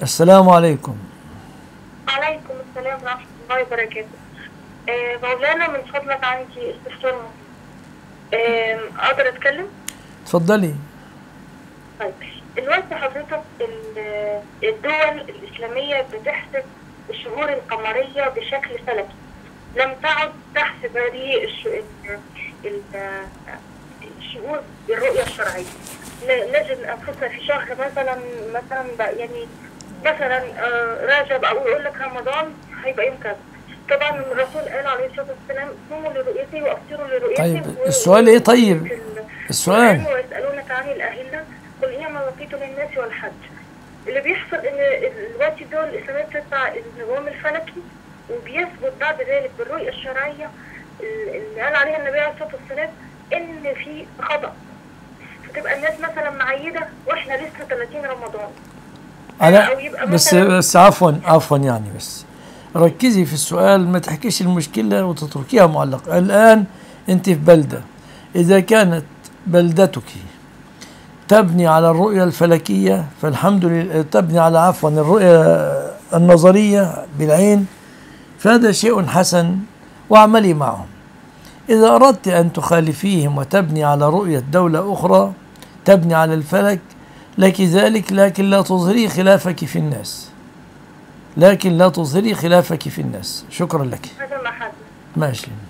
السلام عليكم عليكم السلام ورحمة الله وبركاته آه، مولانا من فضلك عندي استفسار مهم. آه، أقدر أتكلم؟ تفضلي طيب دلوقتي حضرتك ال- الدول الإسلامية بتحسب الشهور القمرية بشكل فلكي لم تعد تحسب هذه الش- ال- ال- الشهور بالرؤية الشرعية ن- نجد أنفسنا في شهر مثلا مثلا بقى يعني مثلا آه، رجب أو يقول لك رمضان هيبقى يوم كذا طبعا الرسول قال عليه الصلاة والسلام صوموا لرؤيته وأفطروا لرؤيته طيب، و- السؤال إيه طيب؟ في ال- السؤال. القرآن ويسألونك عن الأهلة قل هي مواقيت للناس والحج اللي بيحصل ان دلوقتي الدول الاسلاميه بتتبع النظام الفلكي وبيثبت بعد ذلك بالرؤيه الشرعيه اللي قال عليها النبي عليه الصلاه والسلام ان في خطا فتبقى الناس مثلا معيده واحنا لسه 30 رمضان أو أنا يبقى بس مثلاً- بس عفوا عفوا يعني بس ركزي في السؤال ما تحكيش المشكلة وتتركيها معلقة الآن أنت في بلدة إذا كانت بلدتك تبني على الرؤية الفلكية فالحمد لله تبني على عفوا الرؤية النظرية بالعين فهذا شيء حسن واعملي معهم إذا أردت أن تخالفيهم وتبني على رؤية دولة أخرى تبني على الفلك لك ذلك لكن لا تظهري خلافك في الناس لكن لا تظهري خلافك في الناس شكرا لك هذا ما حدث ماشي